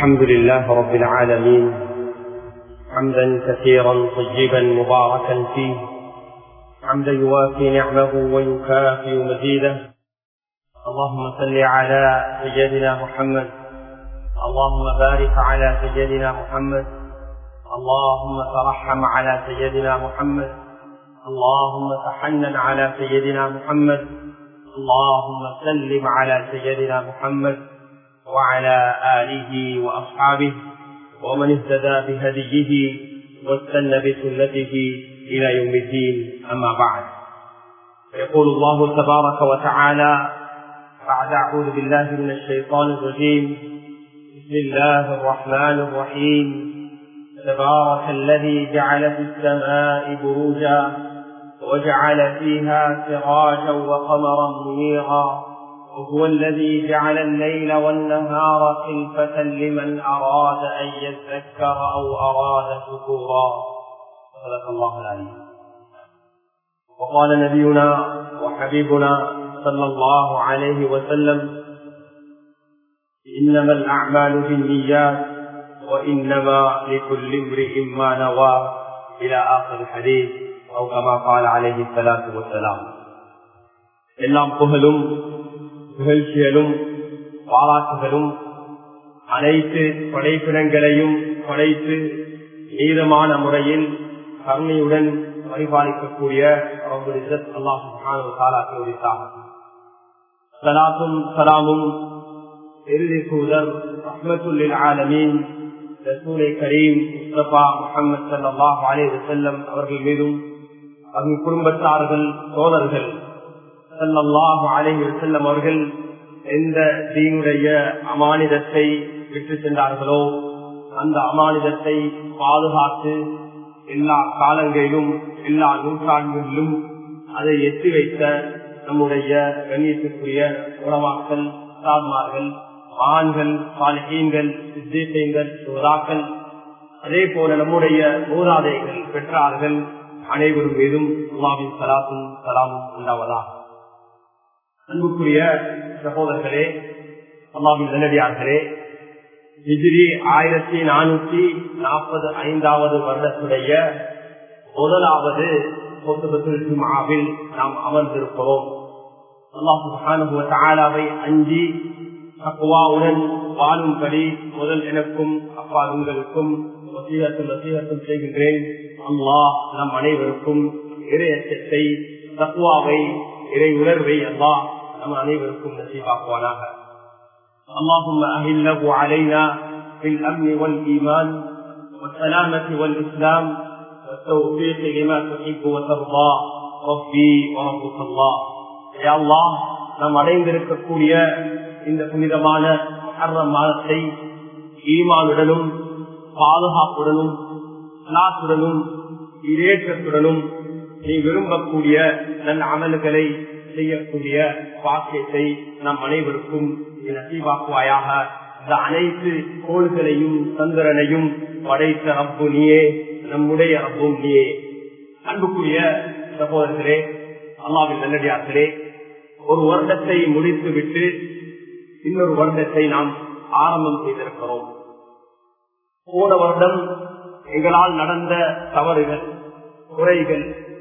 الحمد لله رب العالمين حمدا كثيرا طيبا مباركا فيه حمدا يوافي نعمه ويكافئ مزيده اللهم صل على سيدنا محمد اللهم بارك على سيدنا محمد اللهم ترحم على سيدنا محمد اللهم تحنن على سيدنا محمد اللهم سلم على سيدنا محمد وعلى آله وأصحابه ومن اهتدى بهديه واستنى بسنته إلى يوم الدين أما بعد فيقول الله تبارك وتعالى بعد أعوذ بالله من الشيطان الرجيم بسم الله الرحمن الرحيم تبارك الذي جعل في السماء بروجا وجعل فيها سراجا وقمرا منيرا وهو الذي جعل الليل والنهار خلفة لمن أراد أن يذكر أو أراد شكورا صدق الله العليم وقال نبينا وحبيبنا صلى الله عليه وسلم إنما الأعمال بالنيات وإنما لكل امرئ ما نوى إلى آخر الحديث أو كما قال عليه الصلاة والسلام எல்லாம் புகழும் புகழ்ச்சிகளும் பாராட்டுகளும் அனைத்து படைப்பிடங்களையும் படைத்து நீதமான முறையில் கருணையுடன் பரிபாலிக்கக்கூடிய சலாத்தும் சலாமும் இறுதி தூதர் ரஹ்மத்துல்லில் ஆலமீன் ரசூலை கரீம் முஸ்தபா முகமது சல்லாஹ் அலே வசல்லம் அவர்கள் மீதும் அவர்கள் குடும்பத்தார்கள் தோழர்கள் சல்லாஹ் அலே வசல்லம் அவர்கள் எந்த தீனுடைய அமானிதத்தை விட்டு சென்றார்களோ அந்த அமானிதத்தை பாதுகாத்து எல்லா காலங்களிலும் எல்லா நூற்றாண்டுகளிலும் அதை எத்தி வைத்த நம்முடைய கண்ணியத்திற்குரிய உணவாக்கள் சார்மார்கள் ஆண்கள் பாலிகீன்கள் சித்தீசங்கள் சோதாக்கள் அதே போல நம்முடைய மூதாதைகள் பெற்றார்கள் அனைவரும் மீதும் அல்லாவின் சலாத்தும் சலாமும் உண்டாவதா அன்புக்குரிய சகோதரர்களே அல்லாவின் நல்லடியார்களே ஹிஜிரி ஆயிரத்தி நானூத்தி நாற்பது ஐந்தாவது வருடத்துடைய முதலாவது மாவில் நாம் அமர்ந்திருக்கிறோம் அல்லாஹு அஞ்சி தக்குவாவுடன் வாழும்படி முதல் எனக்கும் அப்பா உங்களுக்கும் வசீகத்தும் வசீகத்தும் செய்கின்றேன் அல்லாஹ் நம் அனைவருக்கும் இறை அச்சத்தை தக்குவாவை இறை உணர்வை அல்லாஹ் நம் அனைவருக்கும் நசீபாக்குவானாக اللهم أهله علينا بالأمن والإيمان والسلامة والإسلام والتوفيق لما تحب وترضى ربي وربك الله يا الله நாம் அடைந்திருக்கக்கூடிய இந்த புனிதமான மாதத்தை ஈமானுடனும் பாதுகாப்புடனும் நாட்டுடனும் இரேற்றத்துடனும் நீ விரும்பக்கூடிய நல்ல அமல்களை செய்யக்கூடிய பாக்கியத்தை நம் அனைவருக்கும் நசீவாக்குவாயாக இந்த அனைத்து கோள்களையும் சந்திரனையும் படைத்த ரப்பு நீயே நம்முடைய ரப்பும் நீயே அன்புக்குரிய சகோதரர்களே அல்லாவின் நல்லடியார்களே ஒரு வருடத்தை முடித்து விட்டு இன்னொரு வருடத்தை நாம் ஆரம்பம் செய்திருக்கிறோம் போன வருடம் எங்களால் நடந்த தவறுகள் குறைகள்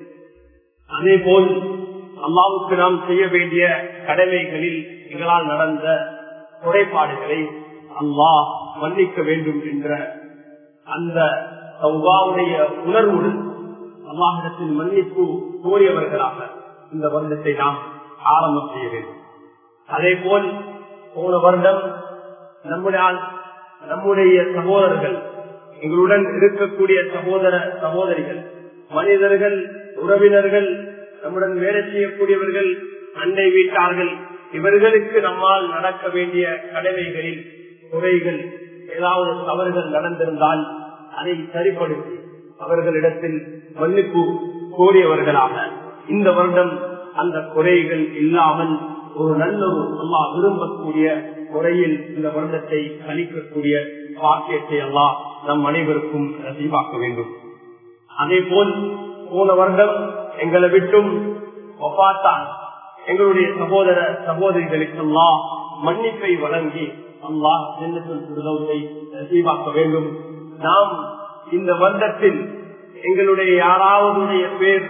அதே போல் அல்லாவுக்கு நாம் செய்ய வேண்டிய கடமைகளில் எங்களால் நடந்த குறைபாடுகளை அல்லாஹ் மன்னிக்க வேண்டும் என்ற அந்த சௌபாவுடைய உணர்வுடன் அல்லாஹிடத்தில் மன்னிப்பு கோரியவர்களாக இந்த வருடத்தை நாம் ஆரம்பம் செய்ய வேண்டும் அதே போல் போன வருடம் நம்முடைய நம்முடைய சகோதரர்கள் எங்களுடன் இருக்கக்கூடிய சகோதர சகோதரிகள் மனிதர்கள் உறவினர்கள் நம்முடன் வேலை செய்யக்கூடியவர்கள் அண்டை வீட்டார்கள் இவர்களுக்கு நம்மால் நடக்க வேண்டிய கடமைகளில் குறைகள் ஏதாவது தவறுகள் நடந்திருந்தால் அதை சரிப்படுத்தி அவர்களிடத்தில் மன்னிப்பு கோரியவர்களாக இந்த வருடம் அந்த குறைகள் இல்லாமல் ஒரு நல்ல ஒரு அல்லா விரும்பக்கூடிய முறையில் இந்த வருடத்தை கணிக்கக்கூடிய பாக்கியத்தை எல்லாம் நம் அனைவருக்கும் ரசீவாக்க வேண்டும் அதே போல் போன வருடம் எங்களை விட்டும் ஒப்பாத்தான் எங்களுடைய சகோதர சகோதரிகளுக்கெல்லாம் மன்னிப்பை வழங்கி அல்லாஹ் ஜன்னத்தை நசீவாக்க வேண்டும் நாம் இந்த வருடத்தில் எங்களுடைய யாராவதுடைய பேர்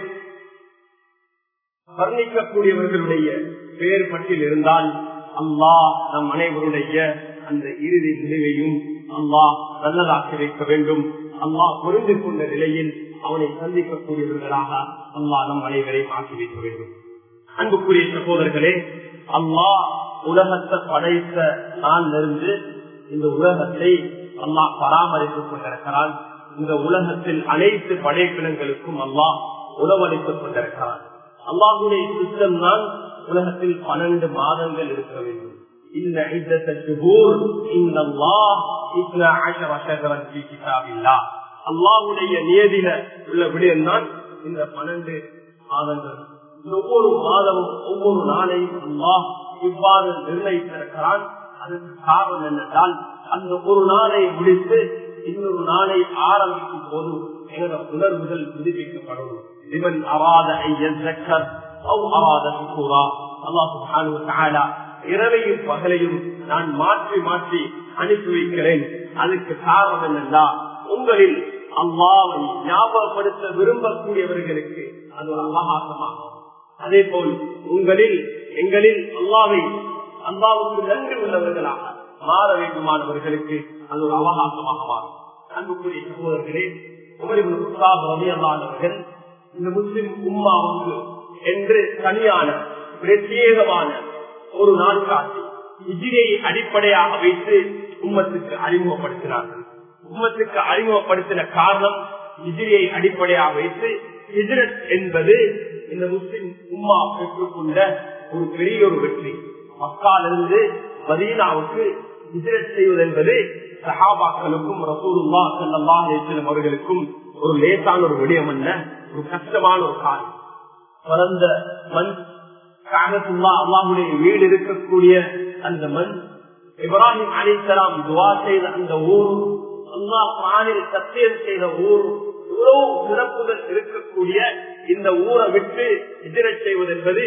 வர்ணிக்கக்கூடியவர்களுடைய பேர் பட்டியல் இருந்தால் அல்லாஹ் நம் அனைவருடைய அந்த இறுதி நிலையையும் அல்லாஹ் நல்லதாக்கி வைக்க வேண்டும் அல்லாஹ் புரிந்து கொண்ட நிலையில் அவனை சந்திக்கக்கூடியவர்களாக அல்லாஹ் நம் அனைவரையும் ஆக்கி வைக்க வேண்டும் அன்புக்குரிய சகோதரர்களே அல்லாஹ் உலகத்தை படைத்த நாளிலிருந்து இந்த உலகத்தை அல்லாஹ் பராமரித்துக் கொண்டிருக்கிறான் இந்த உலகத்தில் அனைத்து படைப்பினங்களுக்கும் அல்லாஹ் உணவளித்துக் கொண்டிருக்கிறான் அல்லாஹுடைய சிஸ்டம் தான் உலகத்தில் பன்னெண்டு மாதங்கள் இருக்க வேண்டும் இந்த அல்லாஹுடைய நியதியில உள்ள விடயம் தான் இந்த பன்னெண்டு மாதங்கள் ஒவ்வொரு மாதமும் ஒவ்வொரு நாளையும் அல்லாஹ் இவ்வாறு நிர்ணயித்திருக்கிறான் அதுக்கு காரணம் என்னென்றால் அந்த ஒரு நாளை முடித்து இன்னொரு நாளை ஆரம்பிக்கும் போது எனது உணர்வுகள் புதுப்பிக்கப்படும் இவன் அவாத இரவையும் பகலையும் நான் மாற்றி மாற்றி அனுப்பி வைக்கிறேன் அதுக்கு காரணம் என்னென்றா உங்களில் அல்லாவை ஞாபகப்படுத்த விரும்பக்கூடியவர்களுக்கு அது ஒரு அவகாசமாகும் அதே போல் உங்களில் எங்களில் அல்லாவை அல்லாவுக்கு நன்றி உள்ளவர்களாக மாற வேண்டுமானவர்களுக்கு அது ஒரு அவகாசமாக மாறும் அன்புக்குரிய சகோதரர்களே உமரிபுல்லாதவர்கள் இந்த முஸ்லிம் உம்மாவுக்கு என்று தனியான பிரத்யேகமான ஒரு நாள் காட்டி இஜிரியை அடிப்படையாக வைத்து உம்மத்துக்கு அறிமுகப்படுத்தினார்கள் உம்மத்துக்கு அறிமுகப்படுத்தின காரணம் இஜிரியை அடிப்படையாக வைத்து ஹிஜ்ரத் என்பது இந்த முஸ்லிம் உம்மா பெற்றுக்கொண்ட ஒரு பெரிய ஒரு வெற்றி மக்காலிருந்து மதீனாவுக்கு ஹிஜ்ரத் செய்வது என்பது சஹாபாக்களுக்கும் ரசூலுல்லா சல்லா அலிஸ்லம் அவர்களுக்கும் ஒரு லேசான ஒரு விடயம் அல்ல ஒரு கஷ்டமான ஒரு காலம் பரந்த மண் காகத்துல்லா அல்லாஹுடைய வீடு இருக்கக்கூடிய அந்த மண் இப்ராஹிம் அலிசலாம் துவா செய்த அந்த ஊர் அல்லா பிராணில் சத்தியம் செய்த ஊர் இவ்வளவு சிறப்புகள் இருக்கக்கூடிய இந்த ஊரை விட்டு எதிர செய்வது என்பது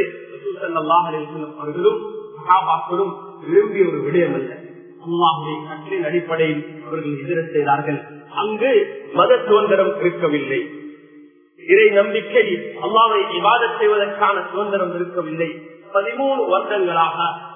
அவர்களும் சகாபாக்களும் விரும்பிய ஒரு விடயம் அல்ல அல்லாஹுடைய கற்றின் அடிப்படையில் அவர்கள் எதிர செய்தார்கள் அங்கு மத சுதந்திரம் இருக்கவில்லை இறை நம்பிக்கை அல்லாவை விவாத செய்வதற்கான சுதந்திரம் இருக்கவில்லை பதிமூணு வருடங்களாக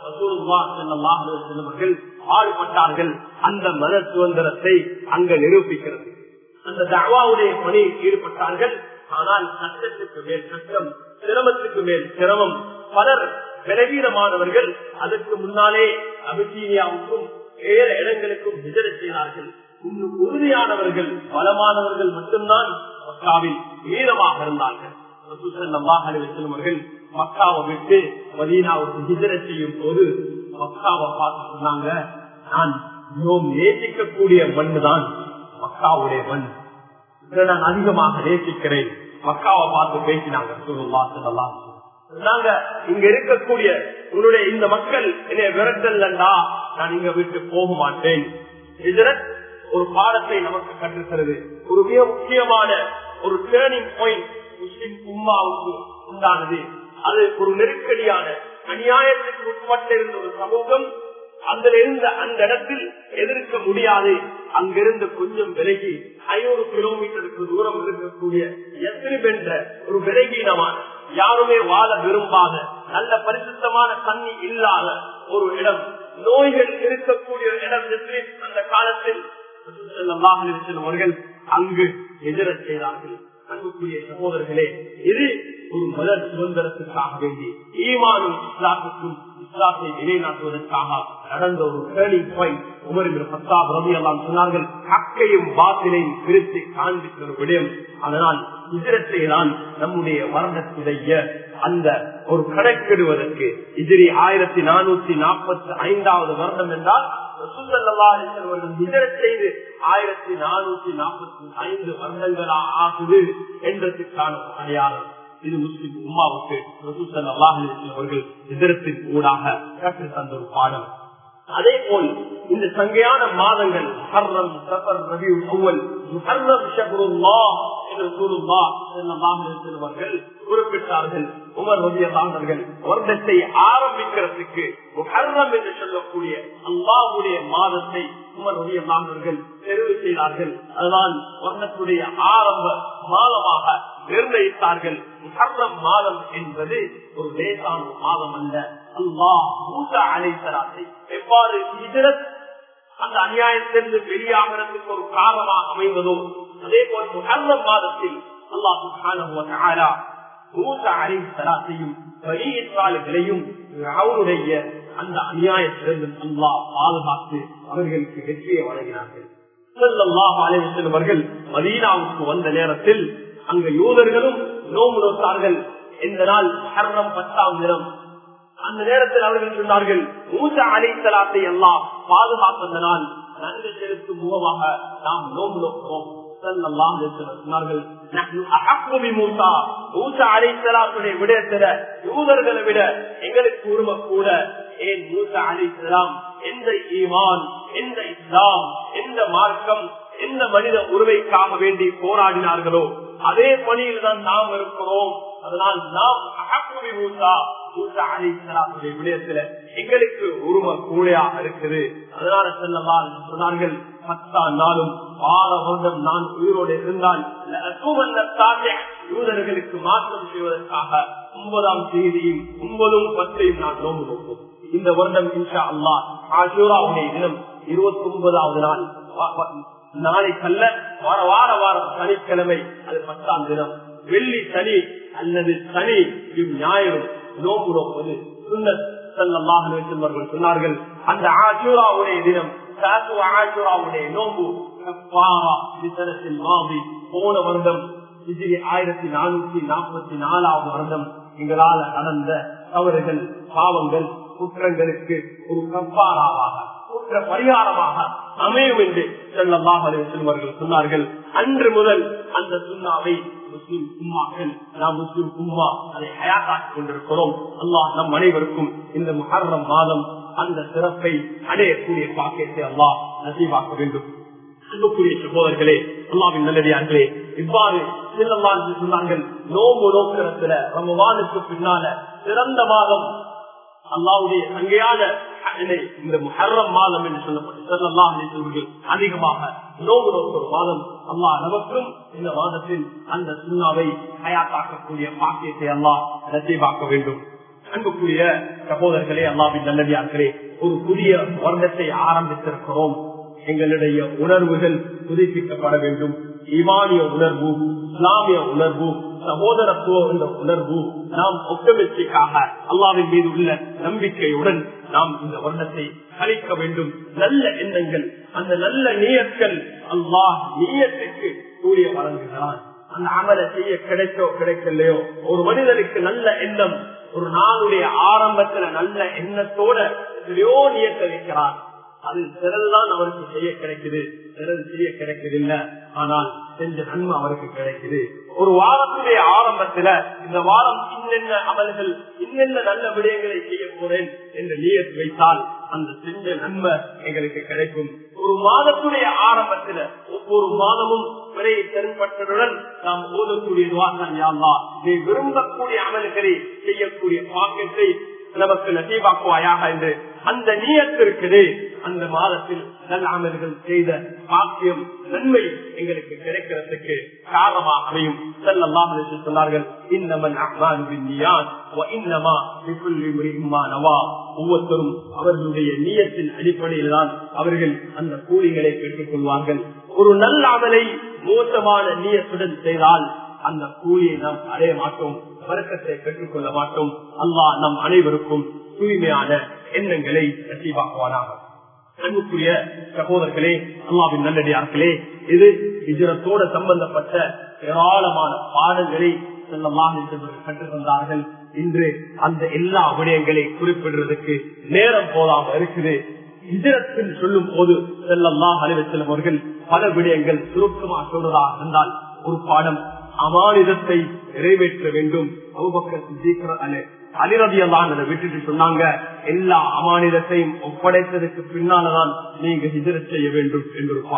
செல்வர்கள் பாடுபட்டார்கள் அந்த மத சுதந்திரத்தை அங்க நிரூபிக்கிறது அந்த தவாவுடைய பணியில் ஈடுபட்டார்கள் ஆனால் கஷ்டத்துக்கு மேல் கஷ்டம் சிரமத்துக்கு மேல் சிரமம் பலர் பலவீனமானவர்கள் அதற்கு முன்னாலே அபிசீனியாவுக்கும் வேற இடங்களுக்கும் விஜய செய்தார்கள் இன்னும் உறுதியானவர்கள் பலமானவர்கள் மட்டும்தான் மக்காவில் வீரமாக இருந்தார்கள் அவர்கள் மக்காவை விட்டு மதீனாவுக்கு விஜய செய்யும் போது மக்காவை பார்த்து சொன்னாங்க நான் மிகவும் நேசிக்கக்கூடிய மண் தான் மக்காவுடைய மண் இதை நான் அதிகமாக நேசிக்கிறேன் மக்காவை பார்த்து பேசினாங்க சொல்லலாம் நாங்க இங்க இருக்கக்கூடிய உன்னுடைய இந்த மக்கள் என்னை விரட்டல்லண்டா நான் இங்க விட்டு போக மாட்டேன் ஒரு பாடத்தை நமக்கு கற்றுத்தருது ஒரு மிக முக்கியமான ஒரு டேர்னிங் பாயிண்ட் முஸ்லிம் உம்மாவுக்கு உண்டானது அது ஒரு நெருக்கடியான அநியாயத்துக்கு உட்பட்டிருந்த ஒரு சமூகம் அதுல இருந்த அந்த இடத்தில் எதிர்க்க முடியாது அங்கிருந்து கொஞ்சம் விலகி ஐநூறு கிலோமீட்டருக்கு தூரம் இருக்கக்கூடிய எஸ்ரிப் என்ற ஒரு விலகீனமான யாருமே வாழ விரும்பாத நல்ல பரிசுத்தமான தண்ணி இல்லாத ஒரு இடம் நோய்கள் இருக்கக்கூடிய இடம் எஸ்ரிப் அந்த காலத்தில் அவர்கள் அங்கு எதிர செய்தார்கள் அன்புக்குரிய சகோதரர்களே இது ஒரு மலர் சுதந்திரத்துக்காக வேண்டி ஈமானும் இஸ்லாத்துக்கும் இஸ்லாத்தை நிலைநாட்டுவதற்காக நடந்த ஒரு டேர்னிங் பாயிண்ட் உமரின் பத்தாப் ரவி எல்லாம் சொன்னார்கள் ஹக்கையும் பாத்திலையும் பிரித்து காண்பிக்கிற விடயம் அதனால் இதரத்தை தான் நம்முடைய வருடத்துடைய அந்த ஒரு கணக்கிடுவதற்கு இதிரி ஆயிரத்தி நானூத்தி நாற்பத்தி ஐந்தாவது வருடம் என்றால் செய்து ஆயிரத்தி நானூத்தி நாற்பத்தி ஐந்து வருடங்களா ஆகுது என்றதுக்கான அடையாளம் இது முஸ்லிம் உமாவுக்கு அவர்கள் எதிரத்தின் ஊடாக கற்று தந்த ஒரு பாடம் அதே போல் இந்த சங்கையான மாதங்கள் முஹர்ரம் சஃபர் ரபியுல் அவ்வல் முஹர்ரம் ஷஹ்ருல்லாஹ் என்று கூறும்பா செல்வர்கள் குறிப்பிட்டார்கள் உமர் வதியர்கள் வருடத்தை ஆரம்பிக்கிறதுக்கு முகர்ரம் என்று சொல்லக்கூடிய அல்லாவுடைய மாதத்தை உமர் வதியர்கள் தெரிவு செய்தார்கள் அதுதான் வருடத்துடைய ஆரம்ப மாதமாக நிர்ணயித்தார்கள் முகர்ரம் மாதம் என்பது ஒரு லேசான மாதம் அல்ல அல்லாஹ் மூசா அலைத்தராத்தை எவ்வாறு ஹிஜரத் அந்த அநியாயத்திலிருந்து வெளியாகிறதுக்கு ஒரு காரணமாக அமைவதோ அதே போல் முகர்ரம் மாதத்தில் அல்லாஹு மூசா அலைத்தராத்தையும் வெளியிட்டாளர்களையும் அவருடைய அந்த அநியாயத்திலிருந்து அல்லாஹ் பாதுகாத்து அவர்களுக்கு வெற்றியை வழங்கினார்கள் அவர்கள் மதீனாவுக்கு வந்த நேரத்தில் அங்க யூதர்களும் நோம்பு நோத்தார்கள் இந்த நாள் மகரம் பத்தாம் தினம் அந்த நேரத்தில் அவர்கள் சொன்னார்கள் மூசா அலைத்தலாத்தை எல்லாம் பாதுகாப்பதனால் நன்கு செலுத்தும் முகமாக நாம் நோம்பு நோக்கிறோம் விடயத்தில யூதர்களை விட எங்களுக்கு உரிமை கூட ஏன் மூசா அலிசலாம் எந்த ஈமான் எந்த இஸ்லாம் எந்த மார்க்கம் எந்த மனித உரிமைக்காக வேண்டி போராடினார்களோ அதே பணியில் தான் நாம் இருக்கிறோம் அதனால் நாம் அகப்புரி மூசா மூசா அலிசலாமுடைய விடயத்துல எங்களுக்கு உரிமை கூடையாக இருக்குது அதனால செல்லலாம் சொன்னார்கள் பத்தாம் நாளும் வார வருடம் நான் உயிரோடு இருந்தால் யூதர்களுக்கு மாற்றம் செய்வதற்காக ஒன்பதாம் தேதியும் ஒன்பதும் பத்தையும் நான் நோம்பு நோக்கும் இந்த வருடம் இன்ஷா அல்லா ஆஷூராவுடைய தினம் இருபத்தி ஒன்பதாவது நாள் நாளைக்கல்ல வார வார வாரம் சனிக்கிழமை அது பத்தாம் தினம் வெள்ளி சனி அல்லது சனி ஞாயிறு நோம்பு நோக்குவது சுண்ணத் செல்லமாக சொன்னார்கள் அந்த ஆஷூராவுடைய தினம் ஆஷூராவுடைய நோம்பு போன வருடம் ஆயிரத்தி நானூத்தி நாற்பத்தி நாலாவது வருடம் எங்களால் நடந்த தவறுகள் பாவங்கள் குற்றங்களுக்கு ஒரு கப்பாராவாக குற்ற பரிகாரமாக அமையும் என்று செல்லமாக செல்வர்கள் சொன்னார்கள் அன்று முதல் அந்த சுண்ணாவை முஸ்லிம் உம்மாக்கள் நாம் முஸ்லிம் உம்மா அதை ஹயாத்தாக்கி கொண்டிருக்கிறோம் அல்லாஹ் நம் அனைவருக்கும் இந்த முஹர்ரம் மாதம் அந்த சிறப்பை அடையக்கூடிய பாக்கியத்தை அல்லாஹ் நசீவாக்க வேண்டும் அன்புக்குரிய சகோதரர்களே அல்லாவின் நல்லடியார்களே இவ்வாறு சொன்னார்கள் நோம்பு நோக்கிறதுல ரமவானுக்கு பின்னால சிறந்த மாதம் அல்லாவுடைய சங்கையான இந்த முஹர்ரம் மாதம் என்று சொல்லப்பட்டு அதிகமாக நோம்பு நோக்கிற மாதம் அல்லாஹ் நமக்கும் இந்த மாதத்தில் அந்த சுண்ணாவை ஹயாத்தாக்கக்கூடிய பாக்கியத்தை அல்லாஹ் நசீவாக்க வேண்டும் அன்புக்குரிய சகோதரர்களே அல்லாவின் நல்லடியார்களே ஒரு புதிய வருடத்தை ஆரம்பித்திருக்கிறோம் எங்களுடைய உணர்வுகள் புதுப்பிக்கப்பட வேண்டும் ஈமானிய உணர்வு இஸ்லாமிய உணர்வு சகோதரத்துவ என்ற உணர்வு நாம் ஒக்கமிச்சைக்காக அல்லாவின் மீது உள்ள நம்பிக்கையுடன் நாம் இந்த வருடத்தை கழிக்க வேண்டும் நல்ல எண்ணங்கள் அந்த நல்ல நீயற்கள் அல்லாஹ் நீயத்துக்கு கூடிய வழங்குகிறான் அந்த அமலை செய்ய கிடைச்சோ கிடைக்கலையோ ஒரு மனிதனுக்கு நல்ல எண்ணம் ஒரு நாளுடைய ஆரம்பத்துல நல்ல எண்ணத்தோட எத்தனையோ நியத்த வைக்கிறார் அது சிறல்தான் அவருக்கு செய்ய கிடைக்குது சிறல் செய்ய கிடைக்குது இல்ல ஆனால் செஞ்ச நன்மை அவருக்கு கிடைக்குது ஒரு வாரத்துடைய ஆரம்பத்துல இந்த வாரம் இன்னென்ன அமல்கள் இன்னென்ன நல்ல விடயங்களை செய்ய போறேன் என்று நீயத்து வைத்தால் அந்த செஞ்ச நன்மை எங்களுக்கு கிடைக்கும் ஒரு மாதத்துடைய ஆரம்பத்துல ஒவ்வொரு மாதமும் விரையை தென்பட்டதுடன் நாம் ஓதக்கூடிய துவாசன் யாழ்லா நீ விரும்பக்கூடிய அமல்களை செய்யக்கூடிய பாக்கத்தை நமக்கு நசீவாக்குவாயாக என்று அந்த நீயத்து இருக்குது அந்த மாதத்தில் நல்ல அமல்கள் செய்த பாக்கியம் நன்மை எங்களுக்கு கிடைக்கிறதுக்கு காரணமாக அமையும் செல்லலாம் என்று சொன்னார்கள் இன்னமன் ஒவ்வொருத்தரும் அவர்களுடைய நீயத்தின் அடிப்படையில் தான் அவர்கள் அந்த கூலிகளை பெற்றுக் கொள்வார்கள் ஒரு நல்ல அமலை மோசமான நீயத்துடன் செய்தால் அந்த கூலியை நாம் அடைய மாட்டோம் வர்க்கத்தை பெற்றுக் கொள்ள மாட்டோம் அல்லாஹ் நம் அனைவருக்கும் தூய்மையான எண்ணங்களை நசீவாக்குவானாக அன்புக்குரிய சகோதரர்களே அல்லாவின் நல்லடியார்களே இது இஜரத்தோட சம்பந்தப்பட்ட ஏராளமான பாடல்களை கற்றுத் தந்தார்கள் இன்று அந்த எல்லா விடயங்களை குறிப்பிடுறதுக்கு நேரம் போதாம இருக்குது இஜரத்தில் சொல்லும் போது செல்லல்லாம் அலைவசல்லம் அவர்கள் பல விடயங்கள் சுருக்கமா சொல்றதா இருந்தால் ஒரு பாடம் அமானிதத்தை நிறைவேற்ற வேண்டும் அலிரதியெல்லாம் விட்டுட்டு சொன்னாங்க எல்லா அமானிதத்தையும் ஒப்படைத்ததுக்கு பின்னால்தான் நீங்க ஹிஜரத் செய்ய வேண்டும் என்று ஒரு பாடல்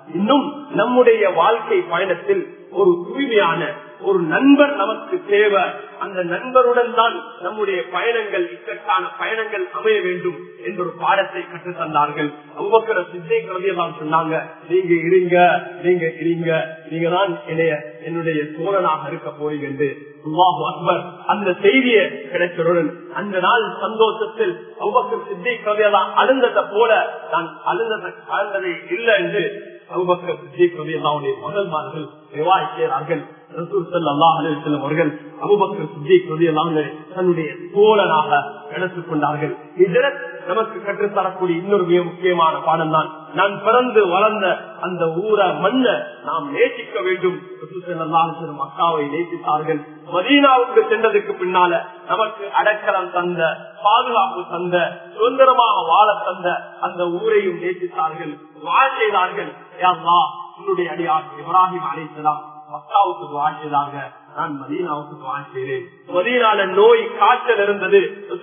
இன்னும் நம்முடைய வாழ்க்கை பயணத்தில் ஒரு தூய்மையான ஒரு நண்பர் நமக்கு தேவை அந்த நண்பருடன் தான் நம்முடைய பயணங்கள் இக்கட்டான பயணங்கள் அமைய வேண்டும் என்ற ஒரு பாடத்தை கற்றுத் தந்தார்கள் அவ்வக்கர சித்தை கவியெல்லாம் சொன்னாங்க நீங்க இருங்க நீங்க இருங்க நீங்க தான் என்னைய என்னுடைய தோழனாக இருக்க போறீங்க என்று அல்லாஹு அக்பர் அந்த செய்தியை கிடைத்தவுடன் அந்த நாள் சந்தோஷத்தில் அவ்வக்கர் சித்தை கவியெல்லாம் அழுந்ததை போல நான் அழுந்ததை அழுந்ததை இல்லை என்று அபுபக்கர் சித்திக் ரலியல்லாஹுடைய மகன்மார்கள் ரிவாய் செய்கிறார்கள் ரசூல் ஸல்லல்லாஹு அலைஹி வஸல்லம் அவர்கள் அபூபக்கர் சித்திக் ரலியல்லாஹு தன்னுடைய தோழனாக எடுத்துக் கொண்டார்கள் ஹிஜ்ரத் நமக்கு கற்றுத்தரக்கூடிய இன்னொரு மிக முக்கியமான பாடம் தான் நான் பிறந்து வளர்ந்த அந்த ஊரை மண்ண நாம் நேசிக்க வேண்டும் ரசூல் ஸல்லல்லாஹு அலைஹி வஸல்லம் மக்காவை நேசித்தார்கள் மதீனாவுக்கு சென்றதுக்கு பின்னால நமக்கு அடக்கலம் தந்த பாதுகாப்பு தந்த சுதந்திரமாக வாழ தந்த அந்த ஊரையும் நேசித்தார்கள் வாழ செய்தார்கள் உன்னுடைய அடியார் இப்ராஹிம் அழைத்தலாம் மக்காவுக்கு துவா செய்தாங்க நான் மதீனாவுக்கு துவா செய்தேன் மதீனால நோய் காய்ச்சல் இருந்தது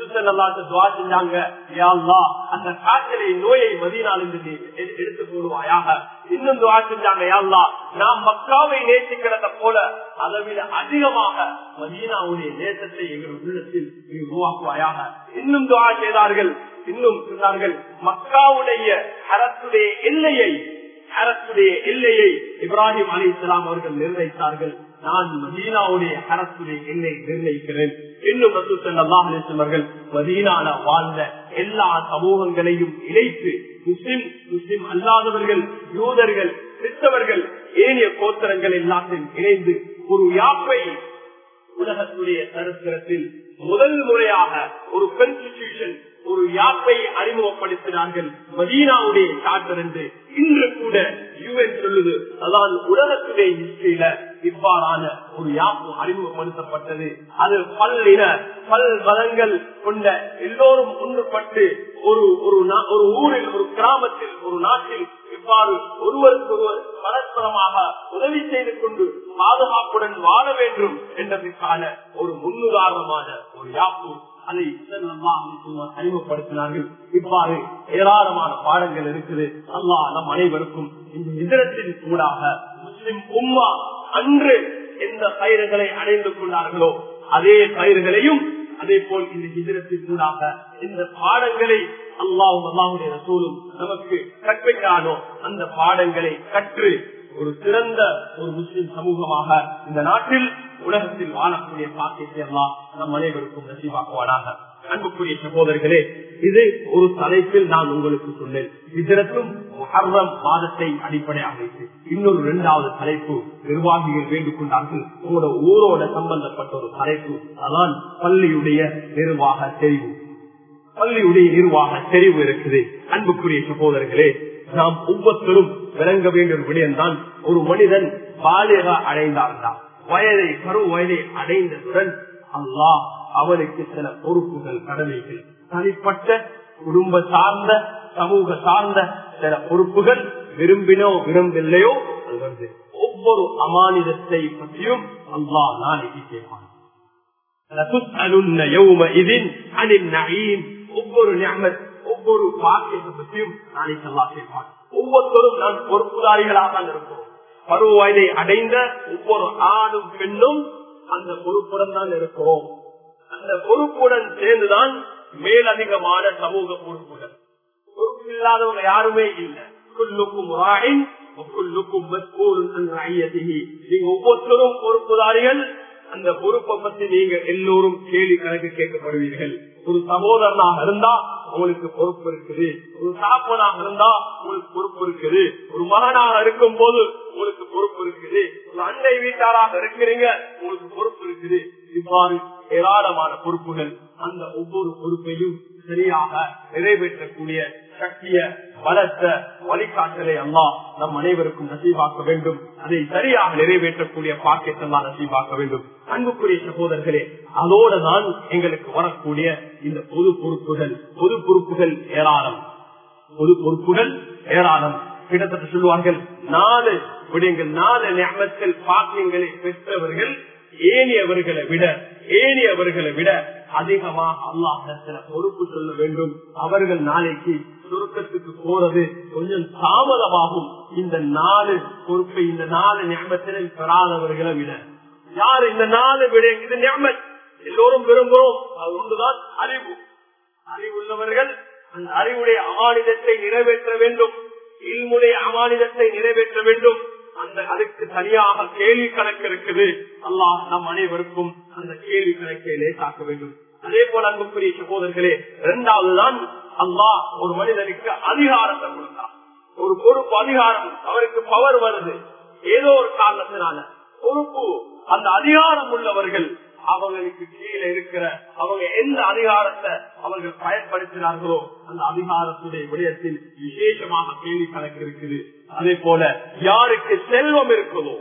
துவா செஞ்சாங்க அந்த காய்ச்சலை நோயை மதீனாலிருந்து எடுத்து போடுவாயாக இன்னும் துவா செஞ்சாங்க யாழ்லா நாம் மக்காவை நேசிக்கிறத போல அதை விட அதிகமாக மதீனாவுடைய நேசத்தை எங்கள் உள்ளத்தில் நீ உருவாக்குவாயாக இன்னும் துவா செய்தார்கள் இன்னும் சொன்னார்கள் மக்காவுடைய அரசுடைய எல்லையை அரசுடைய எல்லையை இப்ராஹிம் அலி இஸ்லாம் அவர்கள் நிர்ணயித்தார்கள் நான் மதீனாவுடைய அரசுடைய எல்லை நிர்ணயிக்கிறேன் இன்னும் அவர்கள் மதீனால வாழ்ந்த எல்லா சமூகங்களையும் இணைத்து முஸ்லிம் முஸ்லிம் அல்லாதவர்கள் யூதர்கள் கிறிஸ்தவர்கள் ஏனைய கோத்திரங்கள் எல்லாத்தையும் இணைந்து ஒரு யாப்பை உலகத்துடைய சரித்திரத்தில் முதல் முறையாக ஒரு கான்ஸ்டிடியூஷன் ஒரு யாப்பை அறிமுகப்படுத்தினார்கள் மதீனாவுடைய சார்ட்டர் என்று இன்று கூட யூஎன் சொல்லுது அதான் உலகத்துடைய ஹிஸ்டரியில இவ்வாறான ஒரு யாப்பு அறிமுகப்படுத்தப்பட்டது அது பல்லின பல் மதங்கள் கொண்ட எல்லோரும் ஒன்றுபட்டு ஒரு ஒரு ஒரு ஊரில் ஒரு கிராமத்தில் ஒரு நாட்டில் இவ்வாறு ஒருவருக்கு ஒருவர் பரஸ்பரமாக உதவி செய்து கொண்டு பாதுகாப்புடன் வாழ வேண்டும் என்பதற்கான ஒரு முன்னுதாரணமான ஒரு யாப்பு அதை அறிமுகப்படுத்தினார்கள் இவ்வாறு ஏராளமான பாடங்கள் இருக்குது அல்லாஹ் நம் அனைவருக்கும் இந்த இதரத்தின் கூடாக முஸ்லிம் உம்மா அன்று எந்த பயிர்களை அடைந்து கொண்டார்களோ அதே பயிர்களையும் அதே போல் இந்த இதரத்தின் கூடாக இந்த பாடங்களை அல்லாவும் அல்லாவுடைய ரசூலும் நமக்கு கற்பிக்கிறானோ அந்த பாடங்களை கற்று ஒரு சிறந்த ஒரு முஸ்லிம் சமூகமாக இந்த நாட்டில் உலகத்தில் வாழக்கூடிய பாக்கியத்தை எல்லாம் நம் அனைவருக்கும் நசிவாக்குவானாக அன்புக்குரிய சகோதரர்களே இது ஒரு தலைப்பில் நான் உங்களுக்கு சொன்னேன் இதற்கும் முஹர்ரம் மாதத்தை அடிப்படையாக வைத்து இன்னொரு இரண்டாவது தலைப்பு நிர்வாகிகள் வேண்டிக் கொண்டார்கள் உங்களோட ஊரோட சம்பந்தப்பட்ட ஒரு தலைப்பு அதான் பள்ளியுடைய நிர்வாக தெரிவு பள்ளியுடைய நிர்வாக தெரிவு இருக்குது அன்புக்குரிய சகோதரர்களே நாம் ஒவ்வொருத்தரும் விளங்க வேண்டிய ஒரு விடயம்தான் ஒரு மனிதன் பாலிக அடைந்தார்தான் வயதை பருவ வயதை அடைந்ததுடன் அல்லாஹ் அவனுக்கு சில பொறுப்புகள் கடமைகள் தனிப்பட்ட குடும்ப சார்ந்த சமூக சார்ந்த சில பொறுப்புகள் விரும்பினோ விரும்பில்லையோ அது வந்து ஒவ்வொரு அமானிதத்தை பற்றியும் அல்லாஹ் நாளைக்கு கேட்பான் ஒவ்வொரு ஞாபகம் ஒவ்வொரு பாக்கியத்தை பற்றியும் நாளைக்கு எல்லாம் கேட்பான் ஒவ்வொருத்தரும் நான் பொறுப்புதாரிகளாக தான் இருக்கிறோம் பருவ வயதை அடைந்த ஒவ்வொரு ஆணும் பெண்ணும் அந்த பொறுப்புடன் தான் இருக்கிறோம் அந்த பொறுப்புடன் சேர்ந்துதான் மேலதிகமான சமூக பொறுப்புகள் பொறுப்பு இல்லாதவங்க யாருமே இல்லை குல்லுக்கும் ராயின் நீங்க ஒவ்வொருத்தரும் பொறுப்புதாரிகள் அந்த பொறுப்பை பத்தி நீங்க எல்லோரும் கேள்வி கணக்கு கேட்கப்படுவீர்கள் ஒரு சகோதரனாக இருந்தா உங்களுக்கு பொறுப்பு இருக்குது ஒரு சாப்பனாக இருந்தா உங்களுக்கு பொறுப்பு இருக்குது ஒரு மகனாக இருக்கும் போது உங்களுக்கு பொறுப்பு இருக்குது ஒரு அண்டை வீட்டாராக இருக்கிறீங்க உங்களுக்கு பொறுப்பு இருக்குது இவ்வாறு ஏராளமான பொறுப்புகள் அந்த ஒவ்வொரு பொறுப்பையும் சரியாக நிறைவேற்றக்கூடிய சக்திய பலத்த வழிகாட்டலை அல்லா நம் அனைவருக்கும் நசீவாக்க வேண்டும் அதை சரியாக நிறைவேற்றக்கூடிய பாக்கியத்தெல்லாம் நசீவாக்க வேண்டும் அன்புக்குரிய சகோதரர்களே அதோட தான் எங்களுக்கு வரக்கூடிய இந்த பொது பொறுப்புகள் பொது பொறுப்புகள் ஏராளம் பொது பொறுப்புகள் ஏராளம் கிட்டத்தட்ட சொல்லுவார்கள் நாலு விடயங்கள் நாலு ஞாபகத்தில் பாக்கியங்களை பெற்றவர்கள் ஏனியவர்களை விட ஏனியவர்களை விட அதிகமாக அல்லாஹத்துல பொறுப்பு சொல்ல வேண்டும் அவர்கள் நாளைக்கு சுருக்கத்துக்கு போறது கொஞ்சம் தாமதமாகும் இந்த நாலு பொறுப்பை இந்த நாலு ஞாபகத்தினை பெறாதவர்களை விட யார் இந்த நாலு விட இது ஞாபகம் எல்லோரும் விரும்புகிறோம் அது ஒன்றுதான் அறிவு அறிவுள்ளவர்கள் அந்த அறிவுடைய அமானிதத்தை நிறைவேற்ற வேண்டும் இல்முடைய அமானிதத்தை நிறைவேற்ற வேண்டும் அந்த அதுக்கு தனியாக கேள்வி கணக்கு இருக்குது அல்லாஹ் நம் அனைவருக்கும் அந்த கேள்வி கணக்கை லேசாக்க வேண்டும் அதே போல அன்புக்குரிய சகோதரர்களே இரண்டாவது தான் அல்லாஹ் ஒரு மனிதனுக்கு அதிகாரத்தை கொடுத்தான் ஒரு பொறுப்பு அதிகாரம் அவருக்கு பவர் வருது ஏதோ ஒரு காரணத்தினால பொறுப்பு அந்த அதிகாரம் உள்ளவர்கள் அவங்களுக்கு கீழே இருக்கிற அவங்க எந்த அதிகாரத்தை அவர்கள் பயன்படுத்தினார்களோ அந்த அதிகாரத்துடைய விடயத்தில் விசேஷமாக கேள்வி கணக்கு இருக்குது அதே போல யாருக்கு செல்வம் இருக்குதோ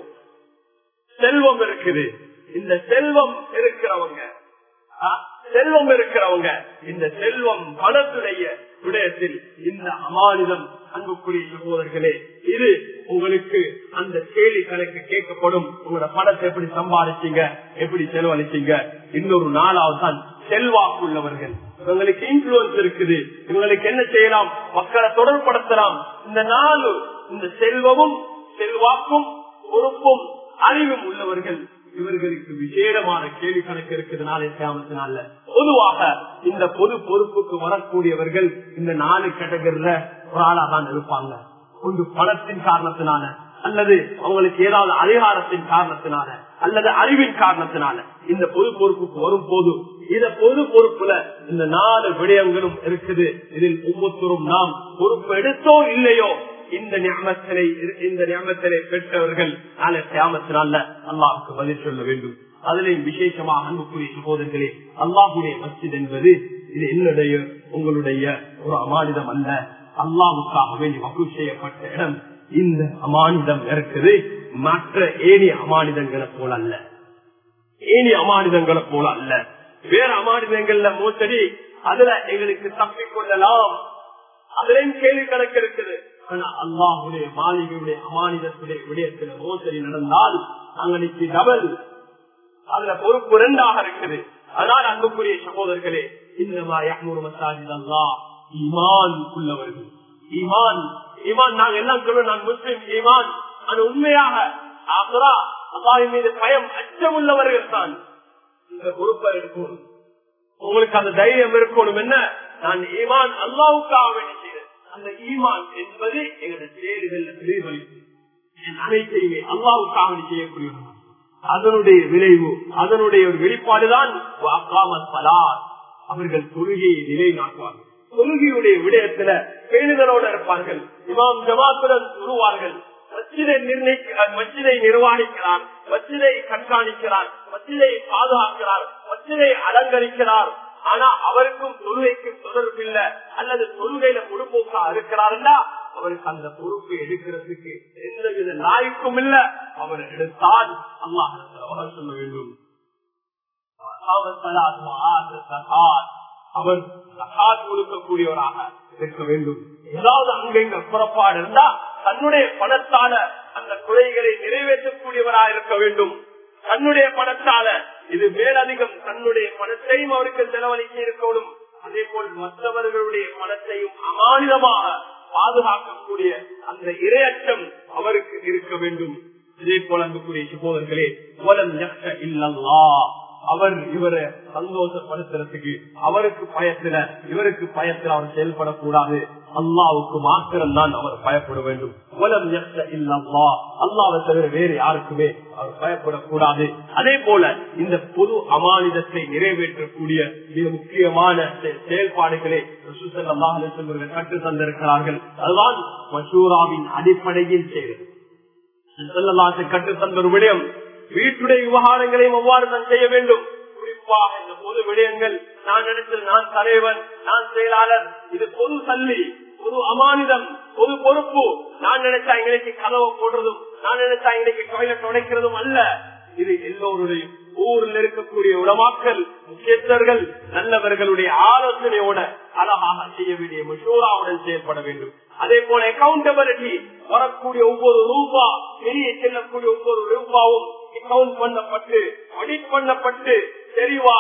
செல்வம் இருக்குது இந்த செல்வம் இருக்கிறவங்க ஆ, செல்வம் இருக்கிறவங்க இந்த செல்வம் பணத்துடைய விடயத்தில் இந்த அமானிதம் அன்புக்குரிய சகோதரர்களே இது உங்களுக்கு அந்த கேள்வி கணக்கு கேட்கப்படும் உங்களோட பணத்தை எப்படி சம்பாதிச்சீங்க எப்படி செலவழிச்சீங்க இன்னொரு நாளாவது தான் செல்வாக்கு உள்ளவர்கள் இவங்களுக்கு இன்ஃபுளுன்ஸ் இருக்குது இவங்களுக்கு என்ன செய்யலாம் மக்களை தொடர்படுத்தலாம் இந்த நாலு இந்த செல்வமும் செல்வாக்கும் பொறுப்பும் அறிவும் உள்ளவர்கள் இவர்களுக்கு விசேடமான கேள்வி கணக்கு இருக்குது நாளை கிராமத்தினால பொதுவாக இந்த பொது பொறுப்புக்கு வரக்கூடியவர்கள் இந்த நாலு கேட்டகரியில ஒரு ஆளா தான் இருப்பாங்க ஒன்று பணத்தின் காரணத்தினால அல்லது அவங்களுக்கு ஏதாவது அதிகாரத்தின் காரணத்தினால அல்லது அறிவின் காரணத்தினால இந்த பொது பொறுப்புக்கு வரும் போது இத பொது பொறுப்புல இந்த நாலு விடயங்களும் இருக்குது இதில் ஒவ்வொருத்தரும் நாம் பொறுப்பு எடுத்தோ இல்லையோ இந்த ஞாபகத்தினை இந்த ஞாபகத்தினை பெற்றவர்கள் நாளை கிராமத்தினால அல்லாவுக்கு பதில் சொல்ல வேண்டும் அதிலையும் விசேஷமாக அன்புக்குரிய சகோதரர்களே அல்லாஹுடைய மஸ்ஜித் என்பது இது என்னுடைய உங்களுடைய ஒரு அமானிதம் அல்ல அல்லாவுக்காக வேண்டி வகுப்பு செய்யப்பட்ட இடம் இந்த அமானிதம் இருக்குது மற்ற ஏனைய அமானிதங்களை போல அல்ல ஏனைய அமானிதங்களை போல அல்ல வேற அமானிதங்கள்ல மோசடி அதுல எங்களுக்கு தப்பிக்கொள்ளலாம் அதுலயும் கேள்வி கணக்கு இருக்குது ஆனா அல்லாஹுடைய மாளிகையுடைய அமானிதத்துடைய விடயத்துல மோசடி நடந்தால் அங்களுக்கு டபுள் அதுல பொறுப்பு இரண்டாக இருக்குது அதனால் அன்புக்குரிய சகோதரர்களே இந்த மசாஜித் அல்லா ஈமான் உள்ளவர்கள் ஈமான் ஈமான் நாங்க எல்லாம் சொல்லுவோம் நான் முஸ்லிம் ஈமான் அது உண்மையாக ஆசரா அல்லாவின் மீது பயம் அச்சம் உள்ளவர்கள் தான் இந்த பொறுப்பை எடுக்கணும் உங்களுக்கு அந்த தைரியம் இருக்கணும் என்ன நான் ஈமான் அல்லாவுக்காக வேண்டி செய்தேன் அந்த ஈமான் என்பது எங்களுடைய செயல்கள் பிரதிபலிப்பு என் அனைத்தையுமே அல்லாவுக்காக வேண்டி செய்யக்கூடிய அதனுடைய விளைவு அதனுடைய ஒரு வெளிப்பாடுதான் அவர்கள் தொழுகையை நிலைநாட்டுவார்கள் தொழுகையுடைய விடயத்துல பேணுதலோடு இருப்பார்கள் இமாம் ஜமாத்துடன் உருவார்கள் மச்சிதை நிர்ணயிக்க மச்சிதை நிர்வாணிக்கிறார் மச்சிதை கண்காணிக்கிறார் மச்சிதை பாதுகாக்கிறார் மச்சிதை அலங்கரிக்கிறார் ஆனா அவருக்கும் தொழுகைக்கும் தொடர்பு இல்ல அல்லது தொழுகையில பொறுப்போக்கா இருக்கிறாருன்னா அவருக்கு அந்த பொறுப்பை எடுக்கிறதுக்கு எந்தவித நாய்க்கும் இல்ல அவர் எடுத்தால் அல்லாஹ் சொல்ல வேண்டும் அவர் கொடுக்கக்கூடியவராக இருக்க வேண்டும் ஏதாவது அங்கங்க புறப்பாடு இருந்தா தன்னுடைய பணத்தால அந்த குறைகளை நிறைவேற்றக்கூடியவராக இருக்க வேண்டும் தன்னுடைய பணத்தால இது மேலதிகம் தன்னுடைய பணத்தையும் அவருக்கு செலவழிக்க இருக்கணும் அதே போல் மற்றவர்களுடைய பணத்தையும் அமானிதமாக பாதுகாக்கக்கூடிய அந்த இரையச்சம் அவருக்கு இருக்க வேண்டும் இதே போல அன்புக்குரிய சகோதரர்களே வலம் இல்லல்லா அவர் இவரை சந்தோஷப்படுத்துறதுக்கு அவருக்கு பயத்துல இவருக்கு பயத்தில் அவர் செயல்படக்கூடாது அல்லாவுக்கு மாத்திரம் தான் அவர் பயப்பட வேண்டும் உலம் இல்லல்லா அல்லாவை தவிர வேறு யாருக்குமே அவர் பயப்படக்கூடாது அதே போல இந்த பொது அமானிதத்தை நிறைவேற்றக்கூடிய மிக முக்கியமான செயல்பாடுகளை கற்று தந்திருக்கிறார்கள் அதுதான் மசூராவின் அடிப்படையில் செய்வது கற்று தந்த ஒரு விடயம் வீட்டுடைய விவகாரங்களையும் எவ்வாறு நான் செய்ய வேண்டும் குறிப்பாக இந்த பொது விடயங்கள் நான் நினைச்சது நான் தலைவன் நான் செயலாளர் இது பொது சல்லி பொது அமானிதம் பொது பொறுப்பு நான் நினைச்சா இன்னைக்கு கதவை போடுறதும் நான் நினைச்சா இன்னைக்கு டாய்லெட் உடைக்கிறதும் அல்ல இது எல்லோருடைய ஊரில் இருக்கக்கூடிய உலமாக்கள் முக்கியஸ்தர்கள் நல்லவர்களுடைய ஆலோசனையோட அழகாக செய்ய வேண்டிய மஷூராவுடன் செயல்பட வேண்டும் அதே போல அக்கௌண்டபிலிட்டி வரக்கூடிய ஒவ்வொரு ரூபா வெளியே செல்லக்கூடிய ஒவ்வொரு ரூபாவும் அக்கௌண்ட் பண்ணப்பட்டு ஆடிட் பண்ணப்பட்டு தெளிவாக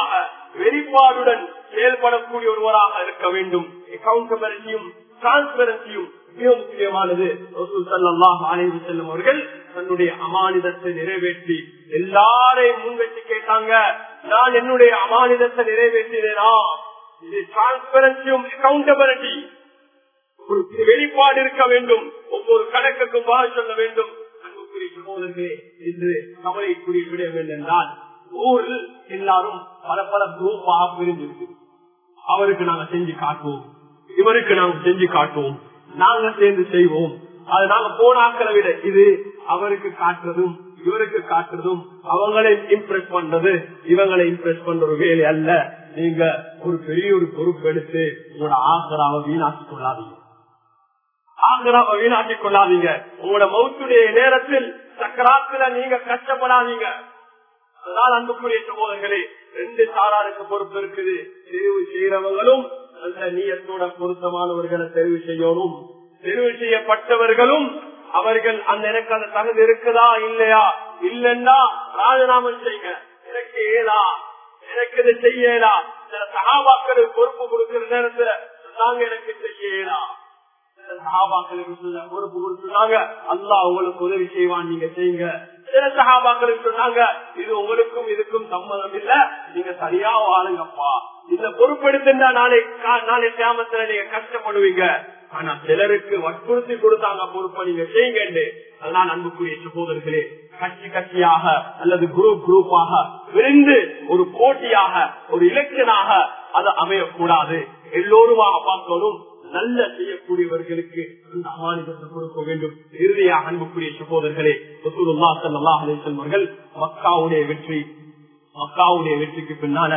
வெளிப்பாடுடன் செயல்படக்கூடிய ஒருவராக இருக்க வேண்டும் அக்கௌண்டபிலிட்டியும் டிரான்ஸ்பரன்சியும் மிக முக்கியமானது அலைவு செல்லும் அவர்கள் தன்னுடைய அமானிதத்தை நிறைவேற்றி எல்லாரையும் முன்வச்சு கேட்டாங்க நான் என்னுடைய அமானிதத்தை நிறைவேற்றினேனா இது டிரான்ஸ்பரன்சியும் அக்கௌண்டபிலிட்டி ஒரு வெளிப்பாடு இருக்க வேண்டும் ஒவ்வொரு கணக்குக்கும் வாழ சொல்ல வேண்டும் அன்புக்குரிய சகோதரர்களே என்று கவலைக்குரிய விட என்றால் ஊரில் எல்லாரும் பல பல குரூப்பாக பிரிஞ்சிருக்கு அவருக்கு நாங்க செஞ்சு காட்டுவோம் இவருக்கு நாங்க செஞ்சு காட்டுவோம் நாங்க சேர்ந்து செய்வோம் அது நாங்க போனாக்களை விட இது அவருக்கு காட்டுறதும் இவருக்கு காட்டுறதும் அவங்களை இம்ப்ரெஸ் பண்றது இவங்களை இம்ப்ரெஸ் பண்ற ஒரு வேலை அல்ல நீங்க ஒரு பெரிய ஒரு பொறுப்பு எடுத்து உங்களோட ஆசராவை வீணாக்கி கொள்ளாதீங்க ஆசராவை வீணாக்கி கொள்ளாதீங்க உங்களோட மௌத்துடைய நேரத்தில் சக்கராத்துல நீங்க கஷ்டப்படாதீங்க அதனால் அன்புக்குரிய சகோதரர்களே ரெண்டு சாராருக்கு பொறுப்பு இருக்குது தெரிவு செய்யறவங்களும் அந்த நீயத்தோட பொருத்தமானவர்களை தெரிவு செய்யணும் தெரிவு செய்யப்பட்டவர்களும் அவர்கள் அந்த எனக்கு அந்த தகுதி இருக்குதா இல்லையா இல்லன்னா ராஜினாமம் செய்யுங்க எனக்கு ஏதா எனக்கு இது செய்யலா சில சகாபாக்களுக்கு பொறுப்பு கொடுக்கிற நேரத்துல நாங்க எனக்கு செய்யலா சகாபாக்களுக்கு பொறுப்பு கொடுத்துருந்தாங்க அல்லா உங்களுக்கு உதவி செய்வான் நீங்க செய்யுங்க சில சகாபாக்களுக்கு சொன்னாங்க இது உங்களுக்கும் இதுக்கும் சம்மதம் இல்ல நீங்க சரியா வாழுங்கப்பா இந்த பொறுப்பெடுத்துட்டா நாளை நாளை கிராமத்துல நீங்க கஷ்டப்படுவீங்க ஆனா சிலருக்கு வற்புறுத்தி கொடுத்தாங்க பொறுப்பை நீங்க செய்யுங்க அதனால் அன்புக்குரிய சகோதரர்களே கட்சி கட்சியாக அல்லது குரூப் குரூப்பாக விரிந்து ஒரு போட்டியாக ஒரு இலக்கனாக அது அமையக்கூடாது எல்லோருமாக பார்த்தாலும் நல்ல செய்யக்கூடியவர்களுக்கு அந்த அமானிதத்தை கொடுக்க வேண்டும் இறுதியாக அன்புக்குரிய சகோதரர்களே செல்வர்கள் மக்காவுடைய வெற்றி மக்காவுடைய வெற்றிக்கு பின்னால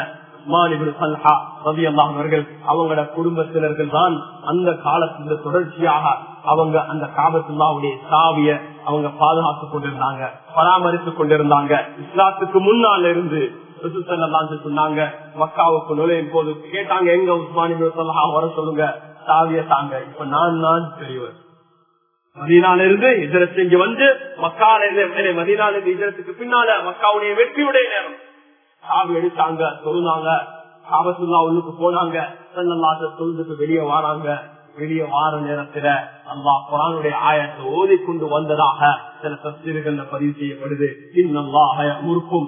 அவங்களோட குடும்பத்தினர்கள் தான் அந்த காலத்துல தொடர்ச்சியாக அவங்க அந்த காபத்துல்லாவுடைய சாவிய அவங்க பாதுகாத்துக் கொண்டிருந்தாங்க பராமரித்துக் கொண்டிருந்தாங்க இஸ்லாத்துக்கு முன்னால இருந்து சொன்னாங்க மக்காவுக்கு நுழையும் போது கேட்டாங்க எங்க உஸ்மானி வர சொல்லுங்க சாவிய தாங்க இப்ப நான் நான் பெரியவர் மதினால இருந்து இதரத்து இங்க வந்து மக்கால இருந்து மதினால இருந்து இதரத்துக்கு பின்னால மக்காவுடைய வெற்றியுடைய நேரம் சாவி எடுத்தாங்க தொழுதாங்க காபத்துல்லா உள்ளுக்கு போனாங்க சன்னல்லாத தொழுதுக்கு வெளியே வாராங்க வெளியே வார நேரத்துல அல்லா குரானுடைய ஆயத்தை ஓதி கொண்டு வந்ததாக சில தஸ்தீர்கள் பதிவு செய்யப்படுது முறுக்கும்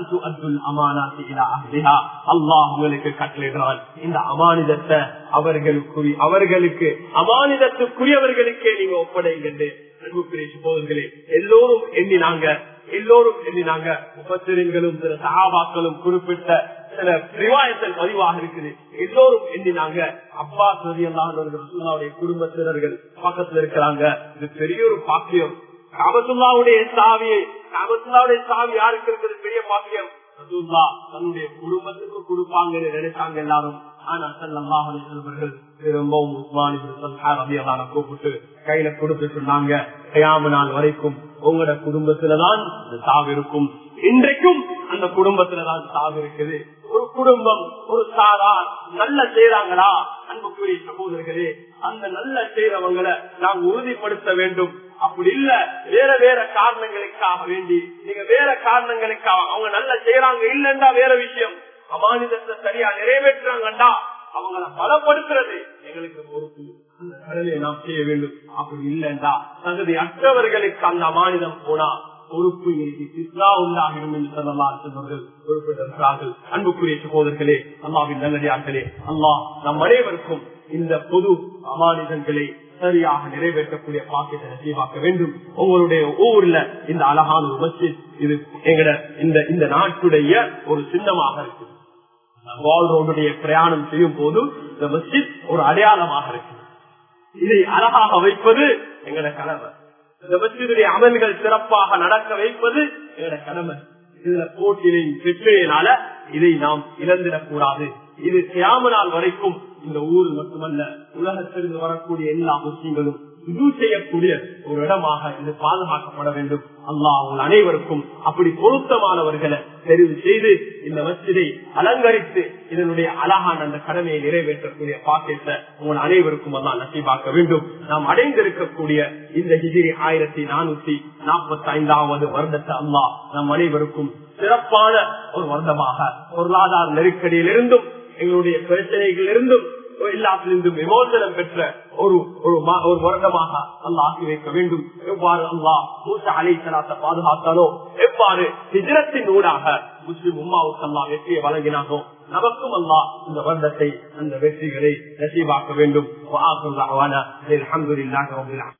அல்லாஹ் உங்களுக்கு கட்டளைகிறான் இந்த அமானிதத்தை அவர்களுக்கு அவர்களுக்கு அமானிதத்துக்குரியவர்களுக்கே நீங்க ஒப்படைங்க போதர்களே எல்லோரும் எண்ணினாங்க எல்லோரும் எண்ணினாங்க முப்பத்திரங்களும் சில சகாபாக்களும் குறிப்பிட்ட சில ரிவாயத்தல் பதிவாக இருக்குது எல்லோரும் எண்ணினாங்க அப்பா சதியல்லாவுடைய குடும்பத்தினர்கள் பக்கத்துல இருக்கிறாங்க இது பெரிய ஒரு பாக்கியம் காபத்துல்லாவுடைய சாவியை காபத்துல்லாவுடைய சாவி யாருக்கு இருக்கிறது பெரிய பாக்கியம் தன்னுடைய குடும்பத்துக்கு கொடுப்பாங்கன்னு நினைச்சாங்க எல்லாரும் ஆனா செல்லவர்கள் திரும்பவும் உஸ்மானி கூப்பிட்டு கையில கொடுத்து சொன்னாங்க கையாம நாள் வரைக்கும் உங்களோட குடும்பத்துலதான் இந்த சாவு இருக்கும் இன்றைக்கும் அந்த குடும்பத்துலதான் சாவு இருக்குது ஒரு குடும்பம் ஒரு சாரா நல்ல செய்யறாங்களா அன்புக்குரிய சகோதரர்களே அந்த நல்ல செய்யறவங்களை நாங்க உறுதிப்படுத்த வேண்டும் அப்படி இல்ல வேற வேற காரணங்களுக்காக வேண்டி நீங்க வேற காரணங்களுக்காக அவங்க நல்ல செய்யறாங்க இல்லன்னா வேற விஷயம் அமானிதத்தை சரியா நிறைவேற்றுறாங்கண்டா அவங்கள பலப்படுத்துறது எங்களுக்கு பொறுப்பு அந்த கடலை நாம் செய்ய வேண்டும் அப்படி இல்லைண்டா தகுதி அற்றவர்களுக்கு அந்த அமானிதம் போனா பொறுப்பு உண்டாகிடும் என்று சொல்லலாம் குறிப்பிட்டிருக்கிறார்கள் அன்புக்குரிய சகோதரர்களே அல்லாவின் நல்லடியார்களே அல்லாஹ் நம் அனைவருக்கும் இந்த பொது அமானிதங்களை சரியாக நிறைவேற்றக்கூடிய பாக்கியத்தை நசீவாக்க வேண்டும் உங்களுடைய ஊர்ல இந்த அழகான ஒரு மஸ்ஜித் இது எங்கட இந்த இந்த நாட்டுடைய ஒரு சின்னமாக இருக்கு வால் ரோடுடைய பிரயாணம் செய்யும் போது இந்த மஸ்ஜித் ஒரு அடையாளமாக இருக்கு இதை அழகாக வைப்பது எங்கட கடமை இந்த மஸ்ஜிதுடைய அமல்கள் சிறப்பாக நடக்க வைப்பது எங்கட கடமை இதுல போட்டியின் வெற்றியினால இதை நாம் இழந்திடக்கூடாது இது கியாம நாள் வரைக்கும் இந்த ஊர் மட்டுமல்ல உலகத்திலிருந்து வரக்கூடிய எல்லா முஸ்லீம்களும் இது செய்யக்கூடிய ஒரு இடமாக இது பாதுகாக்கப்பட வேண்டும் அல்லாஹ் உங்கள் அனைவருக்கும் அப்படி பொருத்தமானவர்களை தெரிவு செய்து இந்த மசிதை அலங்கரித்து இதனுடைய அழகான அந்த கடமையை நிறைவேற்றக்கூடிய பாக்கியத்தை உங்கள் அனைவருக்கும் அல்லாஹ் நசீபாக்க வேண்டும் நாம் அடைந்திருக்கக்கூடிய இந்த ஹிஜிரி ஆயிரத்தி நானூத்தி நாற்பத்தி ஐந்தாவது வருடத்தை அல்லாஹ் நம் அனைவருக்கும் சிறப்பான ஒரு வருடமாக பொருளாதார நெருக்கடியிலிருந்தும் எங்களுடைய பிரச்சனைகளிலிருந்தும் எல்லாத்திலிருந்தும் விமோசனம் பெற்ற ஒரு ஒரு மா- ஒரு வருடமாக அல்லாஹ் ஆக்கி வைக்க வேண்டும் எவ்வாறு அல்லாஹ் மூசா அலை சலாத்தை பாதுகாத்தாலோ எவ்வாறு ஹிஜரத்தின் ஊடாக முஸ்லிம் உம்மாவுக்கு அல்லாஹ் வெற்றியை வழங்கினானோ நமக்கும் அல்லாஹ் இந்த வருடத்தை அந்த வெற்றிகளை நசீவாக்க வேண்டும் அலமதுல்லாஹ்